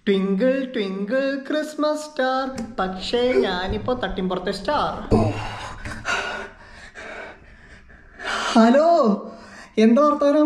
Twinkle twinkle Christmas star പക്ഷേ ഞാനിപ്പോ തട്ടിമ്പുറത്തെ star hello എന്താ വർത്താനം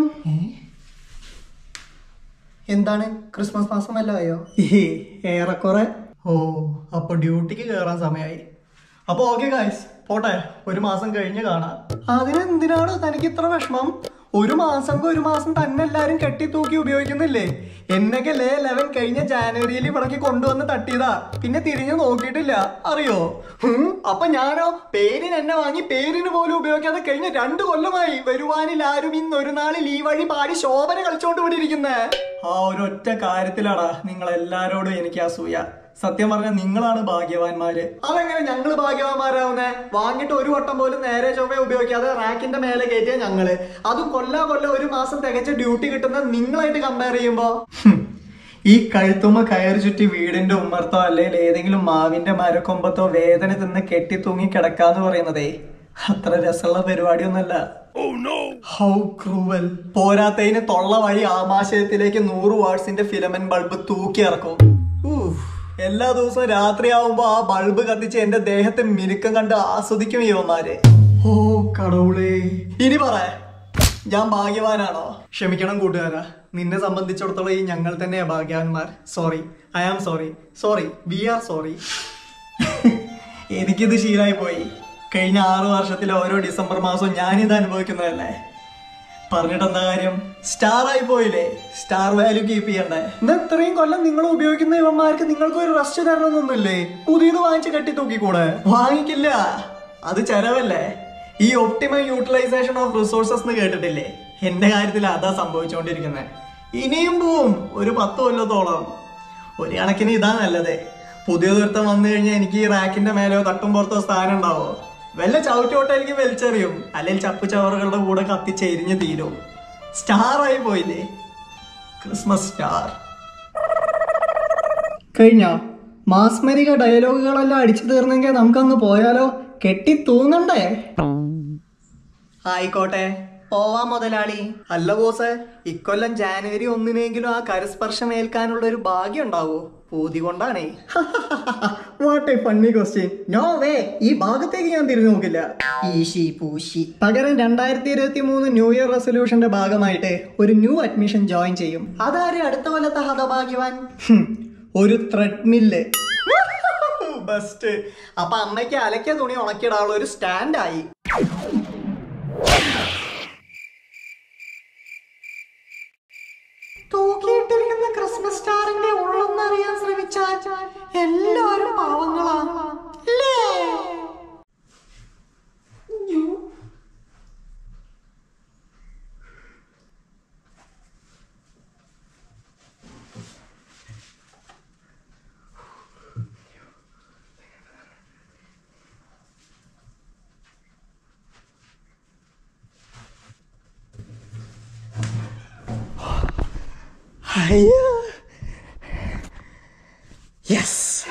എന്താണ് ക്രിസ്മസ് മാസം വല്ല ആയോ ഏറെക്കുറെ ഓ അപ്പൊ ഡ്യൂട്ടിക്ക് കയറാൻ സമയമായി അപ്പൊ ഓക്കെ ഗായ്സ് പോട്ടെ ഒരു മാസം കഴിഞ്ഞ് കാണാം അതിനെന്തിനാണ് തനിക്ക് ഇത്ര വിഷമം ഒരു മാസം ഒരു മാസം തന്നെ എല്ലാരും കെട്ടിത്തൂക്കി ഉപയോഗിക്കുന്നില്ലേ എന്നൊക്കെ ലേ ലെവൻ കഴിഞ്ഞ ജാനുവരിയിൽ ഇവിടേക്ക് കൊണ്ടുവന്ന് തട്ടിയതാ പിന്നെ തിരിഞ്ഞു നോക്കിയിട്ടില്ല അറിയോ ഹും, അപ്പൊ ഞാനോ പേരിന് എന്നെ വാങ്ങി പേരിന് പോലും ഉപയോഗിക്കാതെ കഴിഞ്ഞ രണ്ടു കൊല്ലമായി വരുവാനിൽ ആരും ഇന്ന് ഒരു നാളിൽ ഈ വഴി പാടി ശോഭന കളിച്ചോണ്ട് ഇവിടെ ഇരിക്കുന്നേ ആ ഒരൊറ്റ കാര്യത്തിലാടാ നിങ്ങൾ എല്ലാരോടും എനിക്ക് അസൂയ സത്യം പറഞ്ഞാൽ നിങ്ങളാണ് ഭാഗ്യവാന്മാര് അതെങ്ങനെ ഞങ്ങള് ഭാഗ്യവാന്മാരാവുന്നേ വാങ്ങിട്ട് ഒരു വട്ടം പോലും നേരെ ചൊവ്വ ഉപയോഗിക്കാതെ റാക്കിന്റെ മേലെ കയറ്റിയ ഞങ്ങള് അതും കൊല്ലാ കൊല്ലം ഒരു മാസം തികച്ച ഡ്യൂട്ടി കിട്ടുന്ന നിങ്ങളായിട്ട് കമ്പയർ ചെയ്യുമ്പോ ഹും. ഈ കഴുത്തുമ്മ കയറി ചുറ്റി വീടിന്റെ ഉമ്മർത്തോ അല്ലെങ്കിൽ ഏതെങ്കിലും മാവിന്റെ മരക്കൊമ്പത്തോ വേദന തിന്ന് കെട്ടി തൂങ്ങി കിടക്കാന്ന് പറയുന്നതേ അത്ര രസമുള്ള പരിപാടിയൊന്നല്ല ഹൗ ക്രൂവൽ പോരാത്തതിന് തൊള്ള വഴി ആമാശയത്തിലേക്ക് നൂറ് വാട്സിന്റെ ഫിലമൻ ബൾബ് തൂക്കി ഇറക്കും ഊഫ്. എല്ലാ ദിവസവും രാത്രിയാവുമ്പോ ആ ബൾബ് കത്തിച്ച് എന്റെ ദേഹത്തെ മിനുക്കം കണ്ട് ആസ്വദിക്കും ഇവന്മാര് ഓ കടവുളേ ഇനി പറ ഞാൻ ഭാഗ്യവാനാണോ ക്ഷമിക്കണം കൂട്ടുകാരാ നിന്നെ സംബന്ധിച്ചിടത്തോളം ഈ ഞങ്ങൾ തന്നെയാ ഭാഗ്യവാന്മാർ sorry I am sorry sorry we are sorry എനിക്കിത് ശീലമായി പോയി കഴിഞ്ഞ ആറു വർഷത്തിലെ ഓരോ ഡിസംബർ മാസവും ഞാനിത് അനുഭവിക്കുന്നതല്ലേ പറഞ്ഞിട്ട് എന്താ കാര്യം സ്റ്റാർ ആയി പോയില്ലേ സ്റ്റാർ വാല്യൂ കീപ്പ് ചെയ്യണ്ടേ ഇന്ന് ഇത്രയും കൊല്ലം നിങ്ങൾ ഉപയോഗിക്കുന്ന ഇവന്മാർക്ക് നിങ്ങൾക്ക് ഒരു റെസ്റ്റ് തരണമെന്നൊന്നുമില്ലേ പുതിയത് വാങ്ങിച്ച് കെട്ടി തൂക്കിക്കൂടെ വാങ്ങിക്കില്ല അത് ചെലവല്ലേ ഈ ഒപ്റ്റിമം യൂട്ടിലൈസേഷൻ ഓഫ് റിസോഴ്സസ് എന്ന് കേട്ടിട്ടില്ലേ എന്റെ കാര്യത്തിൽ അതാ സംഭവിച്ചുകൊണ്ടിരിക്കുന്നത് ഇനിയും പോവും ഒരു പത്ത് കൊല്ലത്തോളം ഒരു കണക്കിന് ഇതാ നല്ലത് പുതിയ ദുരിതം വന്നു കഴിഞ്ഞാൽ എനിക്ക് ഈ റാക്കിന്റെ മേലെയോ തട്ടും പുറത്തോ സ്ഥാനം ഉണ്ടാവോ വല്ല ചവിട്ടോട്ടായിരിക്കും വലിച്ചെറിയും അല്ലെങ്കിൽ ചപ്പു ചവറുകളുടെ കൂടെ കത്തിച്ചെരിഞ്ഞ് തീരും സ്റ്റാർ ആയി പോയില്ലേ ക്രിസ്മസ് സ്റ്റാർ കഴിഞ്ഞോ മാസ്മരിക ഡയലോഗുകളെല്ലാം അടിച്ചു തീർന്നെങ്കിൽ നമുക്കങ്ങ് പോയാലോ കെട്ടി തൂങ്ങണ്ടേ ആയിക്കോട്ടെ പോവാ മുതലാളി അല്ല ബോസേ ഇക്കൊല്ലം ജാനുവരി ഒന്നിനെങ്കിലും ആ കരസ്പർശം ഏൽക്കാനുള്ള ഒരു ഭാഗ്യം ഉണ്ടാവോ പൂതി കൊണ്ടാണേ what a funny question no way ഈ ഭാഗത്തേക്ക് ഞാൻ തിരിഞ്ഞു നോക്കില്ല ഈശി പൂശി പകരം രണ്ടായിരത്തി ഇരുപത്തി മൂന്ന് ന്യൂ ഇയർ റെസൊല്യൂഷന്റെ ഭാഗമായിട്ട് ഒരു ന്യൂ അഡ്മിഷൻ ജോയിൻ ചെയ്യും അതാര് അടുത്ത കൊല്ലത്തെ ഹതഭാഗ്യവാൻ ഹും, ഒരു ത്രെഡ്മില്ല് ബെസ്റ്റ് അപ്പൊ അമ്മയ്ക്ക് അലക്കിയ തുണി ഉണക്കിയിടാനുള്ള ഒരു സ്റ്റാൻഡായി തൂക്കിയിട്ടിരിക്കുന്ന ക്രിസ്മസ് സ്റ്റാറിന്റെ ഉള്ളൊന്നറിയാൻ ശ്രമിച്ചാൽ എല്ലാവരും പാവങ്ങളാ അല്ലേ? അയ്യോ യെസ്